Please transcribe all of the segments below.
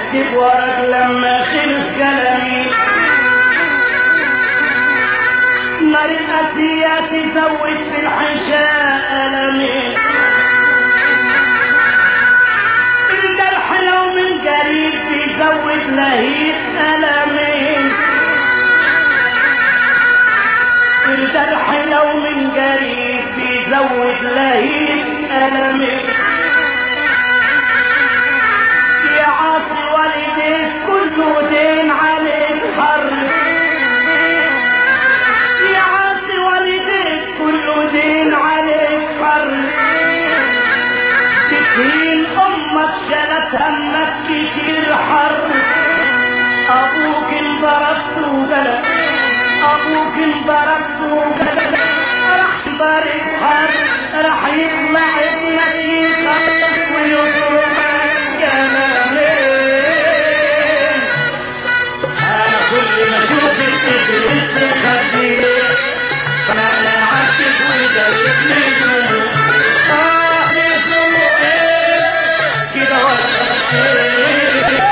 اكتب ورق لما خلص كلامي نار الأسية تزود في الحشاء ألمي الجرح لو من قريب بيزود لهيب ألمي الجرح لو من قريب بيزود لهيب ألمي يا عاصي والديك كله دين عليك حر يا عاصي والديك كله دين عليك حر تكفين امك شالت همك كتير حر ابوك انضربت وجلد ابوك انضربت وجلد راح بارد حر راح يطلع ابنك يخلص ويضربك جمالين انا كل ما اشوفك تدرس خدي فانا عاشق ودايق نجوم اه نجوم ايه كده ولا ايه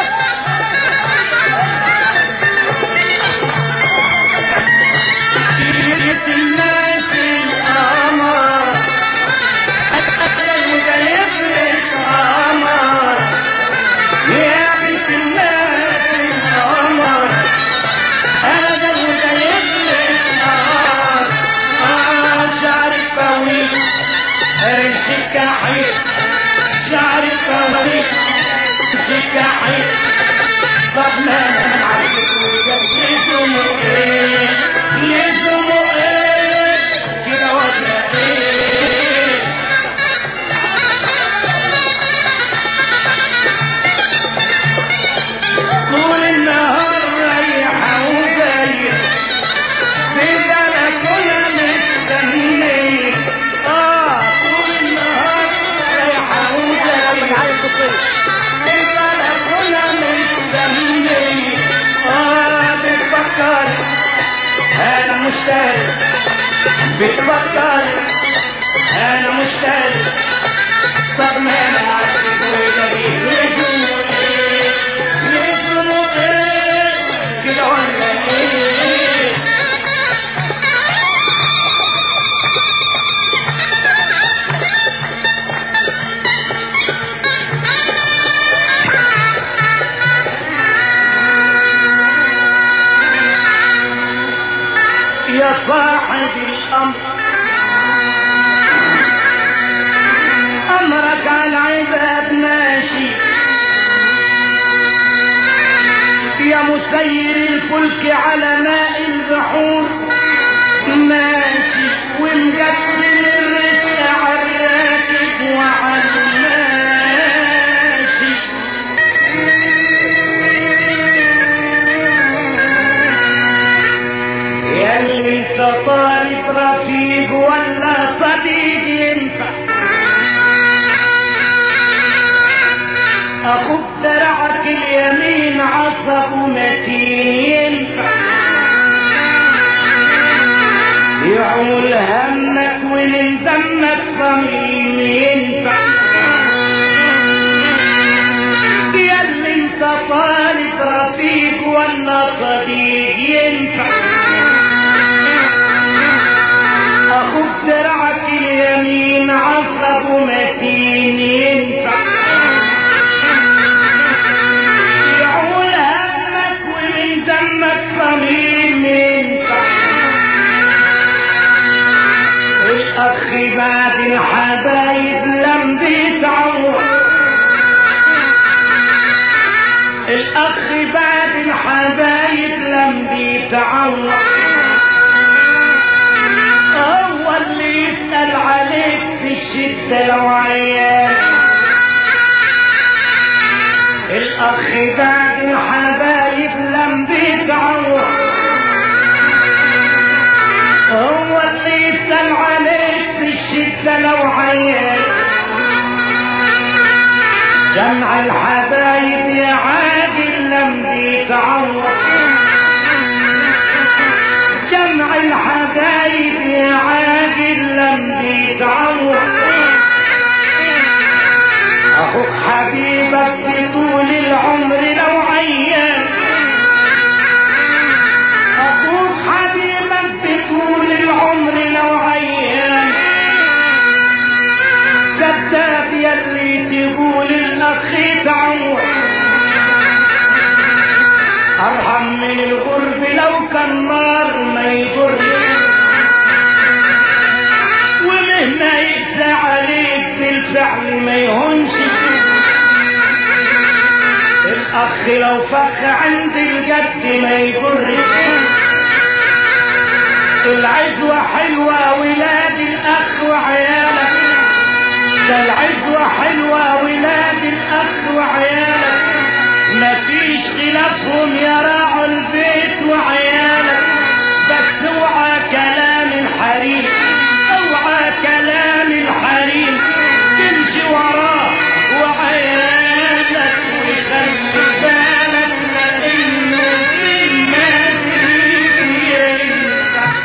جبت الناس القمر أتقل وجايبلك قمر يا بنت الناس القمر أنا ده وجايبلك قمر آه شعرك طويل رمشك حيل شعرك طويل رمشك حيل طب ما أنا عارفك وجايبلك ايه لزموا ايه كده ولا ايه طول النهار رايحة وجاية في بلكونة مستنية اه طول النهار رايحة وجاية في بلكونة مستنية اه بتفكر انا مشتاق بتفكر انا مشتاق طب ما انا عارفك وجاي لزموا ايه لزموا ايه كده ولا ايه يا صاحب الامر امرك على العباد ماشي يا مسير الفلك على ماء البحور ماشي ومقسم الرزق على الراكب وعلى الماشي يا اللي انت طالب رفيق ولا صديق ينفع اخوك درعك اليمين عصب متين ينفع يعول همك ومن دمك صميم ينفع يا اللي انت طالب رفيق ولا صديق ينفع اخوك درعك اليمين عصب متين ينفع يعول همك ومن دمك صميم ينفع الاخ بعد الحبايب لم بيتعوض الاخ بعد الحبايب لم بيتعوض هو اللي يسأل عليك في الشدة لو عيان الأخ بعد الحبايب لم بيتعوض هو اللي يسأل عليك في الشدة لو عيان جمع الحبايب يا عادل لم بيتعوض جمع الحبايب يا عادل لم بيتعوض اخوك حبيبك بطول العمر الاخ يتعور ارحم من الغرب لو كان نار ما يضر ومهما يقسى عليك بالفعل ما يهونش الاخ لو فخ عند الجد ما يضر العزوة حلوة ولاد الاخ وعيالك ده العزوة حلوة ولاد الاخ وعيالك مفيش خلافهم يراعوا البيت وعيالك بس اوعى كلام الحريم اوعى كلام الحريم تمشي وراه وعيالك وخلي بالك لانه في الناس ينفع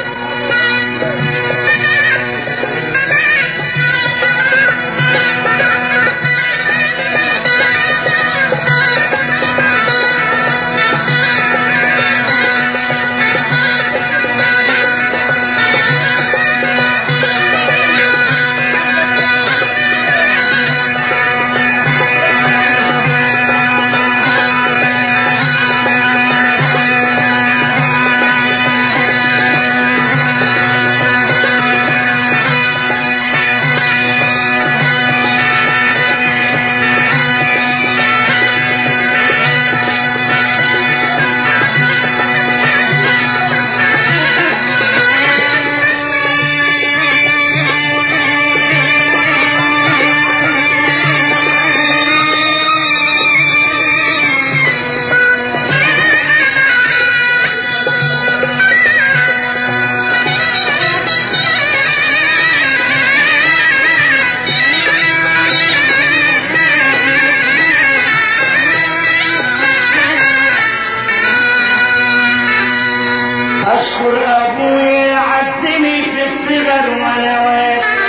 أشكر أبوي عدني في الصغر وأنا واقف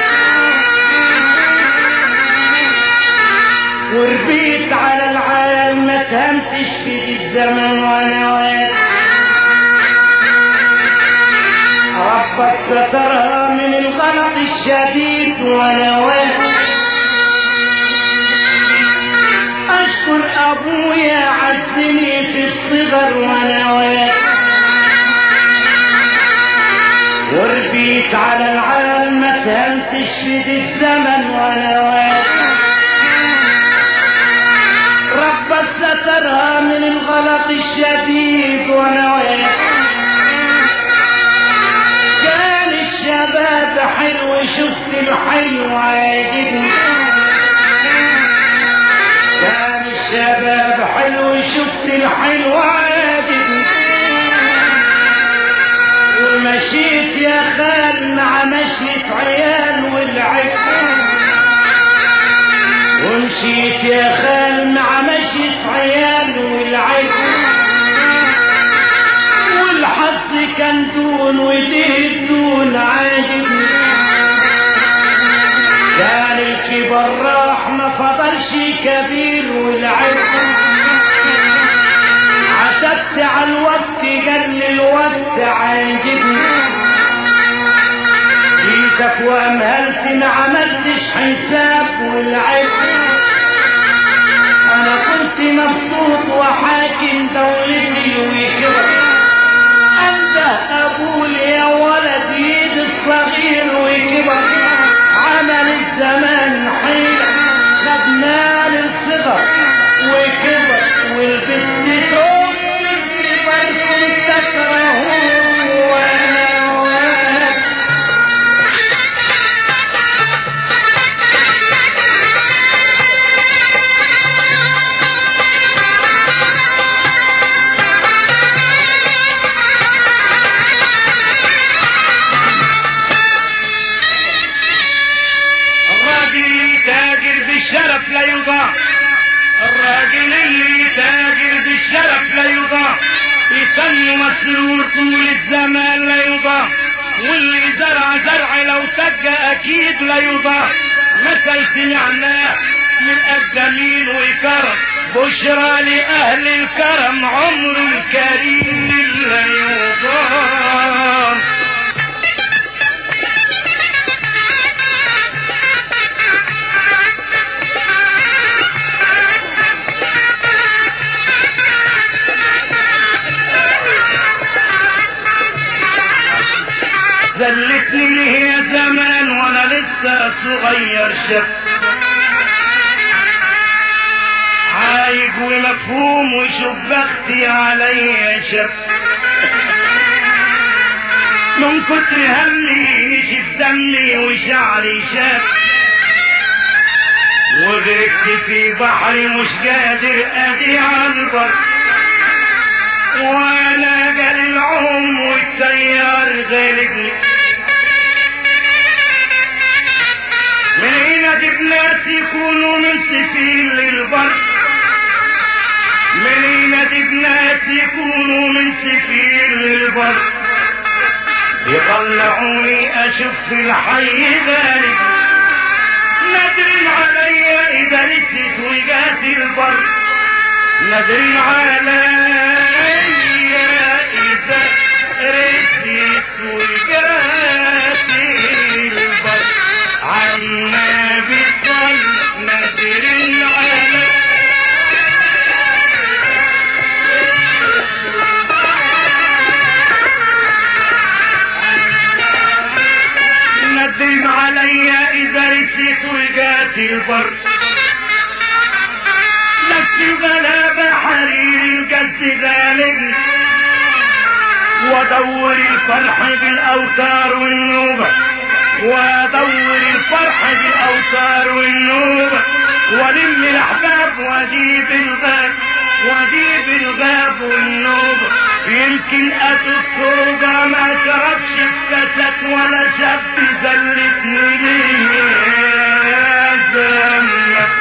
وربيت على العالم ما تهمتش في الزمن وأنا واقف ربك سترها من الغلط الشديد وأنا واقف أشكر أبويا عزني في الصغر وأنا واقف وربيت على العالم ما تهمتش في دي الزمن وانا واقف رب سترها من الغلط الشديد وانا واقف كان الشباب حلو شفت الحلو عاجبني كان الشباب حلو شفت الحلو عاجبني ومشيت يا خال مع مشية عيال والعيب ومشيت يا خال مع مشية عيال والعيب والحظ كان دون وديه دون عاجبني كان الكبر راح ما فضلش كبير والعيب عتبت على الوقت قال الوقت عاجبني جيتك وامهلت ما عملتش حساب والعيب انا كنت مبسوط وحاكم دولتي وكده انده اقول يا ولد يد الصغير وكبر عمل الزمان حيلة خدنا للصغر وكبر والبنت توم كبر كنت تكرهه وانا وانا الراجل اللي تاجر بالشرف لا يضاع الراجل اللي تاجر بالشرف لا يضاع يسمي مسرور طول الزمان لا يضاع واللي زرع زرع لو تجى اكيد لا يضاع مثل سمعناه من الجميل وكرم بشرى لأهل الكرم عمر الكريم لا يضاع وانا صغير شاب عايق ومفهوم وشوف بختي عليا شاب من كتر همي نشف دمي وشعري شاب وغرقت في بحري مش قادر ادي على البر وانا جال العم والتيار غالبني من هنا ناس يكونوا من سفين للبر من هنا ناس يكونوا من سفين للبر يطلعوني اشوف في الحي ذلك ندري علي اذا رست وجات البر ندري علي اذا رست وجات البر عنا بصل ندري علي ندم علي اذا رسيت وجات البر نفسي غلابة حرير الجد غالب وادور الفرح بالاوتار والنوبة وادور الفرح بالاوتار والنوبة والم الاحباب واجيب الغاب واجيب الغاب والنوبة يمكن اتوبة ما شربش الكاسات ولا شاب زلتني ليه يا زلمة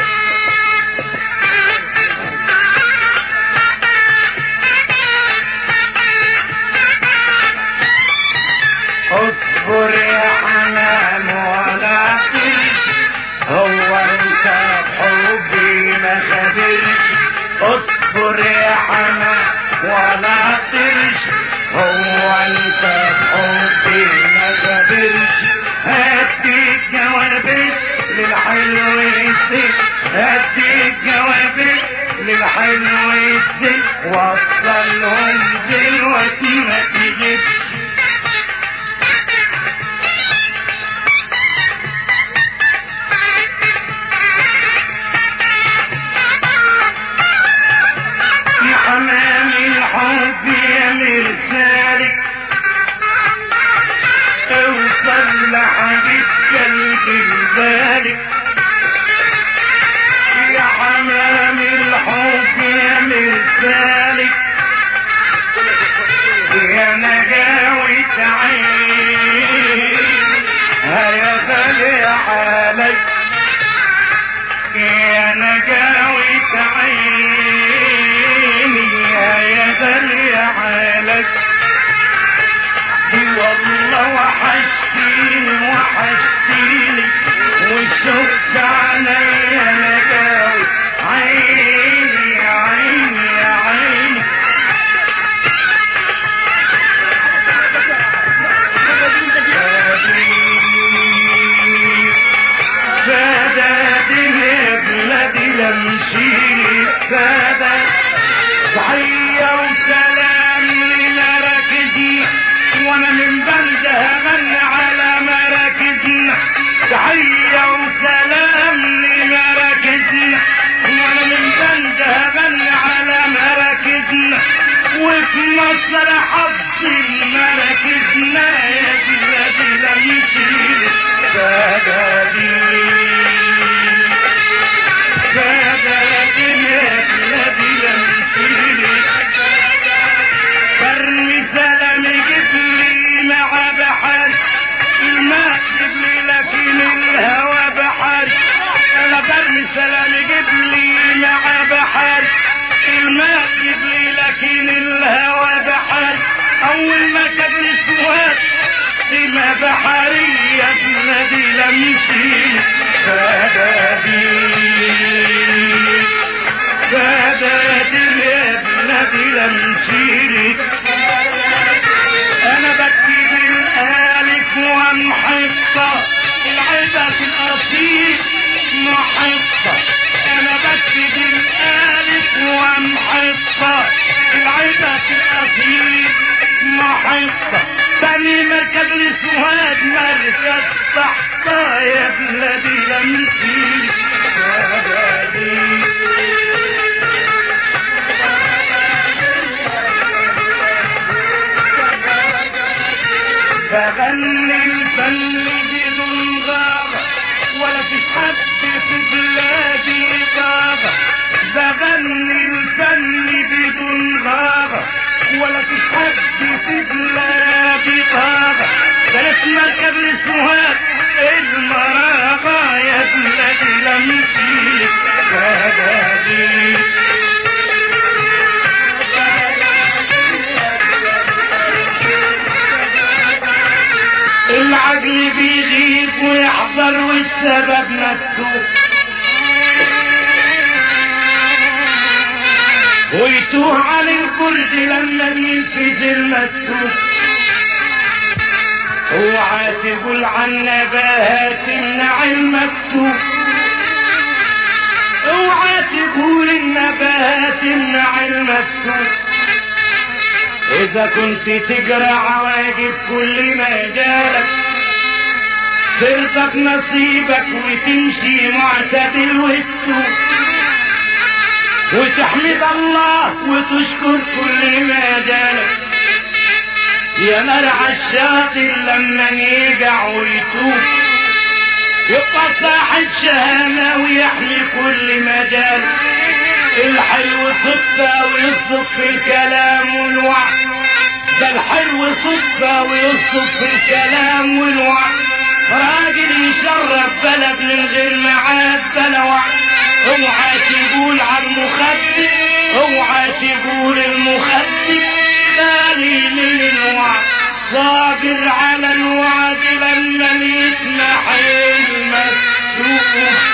اصبر يا حنان ولا هو انت بحبي ما خبرش اصبر يا حنان ولا ترش هو انت بحبي ما خبرش هديك جوابك للحلو يديك هديك جوابك للحلو يديك وصلهم دلوقتي ما تجيبش يا حمام الحب يا مرسالك اوصل لحبيب قلبي ببالك يا حمام الحب يا مرسالك يا نجاوة عين هيا غالي حالك يا نجاوة عيني يا غالي حالك والله وحشتيني وحشتيني وشفت عليا نجاوة عيني يا عيني يا عيني سادات يا بلادي لمشي سادات تحية وسلام لمراكزنا وانا من بلدها غنى على مراكزنا تحية وسلام لمراكزنا وانا من بلدها غنى على مراكزنا وفي مصر حفظ مراكزنا يا بلادي لمشي ساداتي ساداتي يا بلادي لمشي برمي سلام جبلي مع بحر الماء جبلي لكن الهوى بحر انا برمي سلام جبلي مع بحر الماء جبلي لكن الهوى بحر اول ما تجلس واد سما بحرية بلادي لمشي فدادي فدادي يا بلادي لمشي انا بكتب الالف ومحطة العبة الاصيل محطة انا بكتب الالف ومحطة العبة الاصيل محطة تاني مركز لسواد مركز تحت يا بلاد لمسي شبابي فغني الفن بدون غابة ولا في حد في بلادي إضافة بغني الفن بدون غابة ولا في حد في بلادي طابة بلاش مركب السهاد المراغة يا بلادي لمسي شبابي العقل بيغيب ويحضر والسبب مكتوب ويتوه عن الكرد لما ينفذ المكتوب اوعى تقول عن نباهة تمنع المكتوب اوعى تقول النباهة تمنع المكتوب إذا كنت تقرا عواقب كل ما جالك ترزق نصيبك وتمشي معتدل وتسوق وتحمد الله وتشكر كل ما جالك يا مرعى الشاطر لما يقع ويتوب يبقى صاحب شهامة ويحمي كل مجال الحلو صدفة ويصدق في الكلام والوعد ده الحلو صدفة ويصدق في الكلام والوعد راجل يشرف بلد من غير معاد بلا وعد اوعى تقول على المخدر اوعى تقول المخدر بالي من الوعد صابر على الوعد لما يسمح المكتوب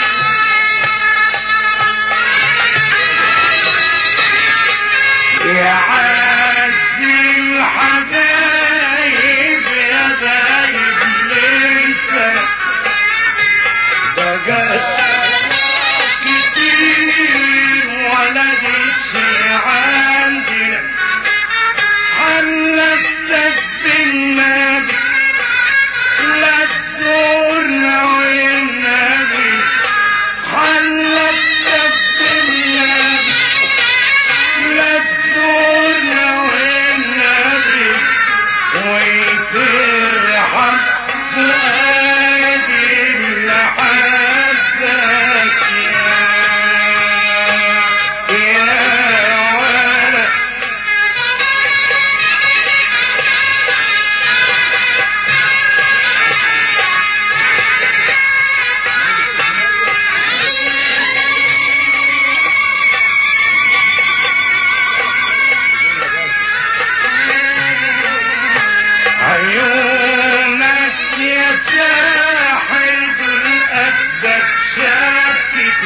يا عزي الحبايب يا بايب لسه بقت كتير ولا شي عندنا حلفتك بالنبي لا تزورنا والنبي حلفتك بالنبي لا تزورنا والنبي ويترحم فؤادي اللي حبك يا يا ولد عيونك يا ساحر بالأسدك شاكك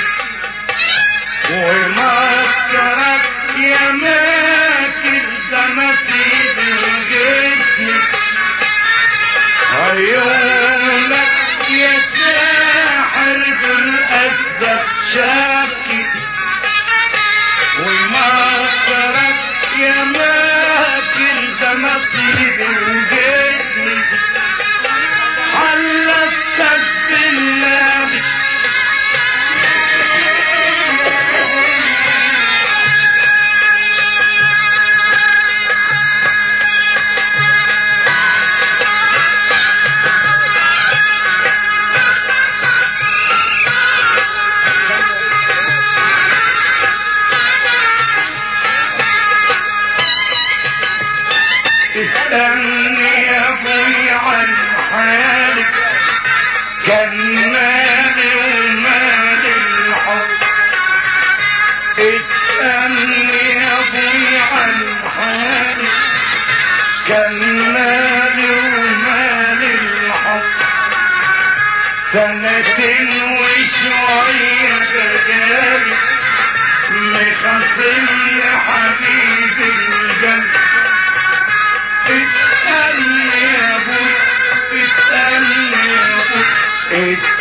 ومسكرك يا ماكر دمتي بالجسم عيونك يا ساحر بالأسدك شاكك ومسكرك يا ماكر دمتي بالجسم حلفتك بالنبي اسألني يا ابوي عن حالك كان مالي ومال الحب اسألني يا ابوي عن حالك كان مالي ومال الحب سنتين وشوية بجالي مخصم يا حبيبي الجنة اسألني يا ابوي اسألني يا ابوي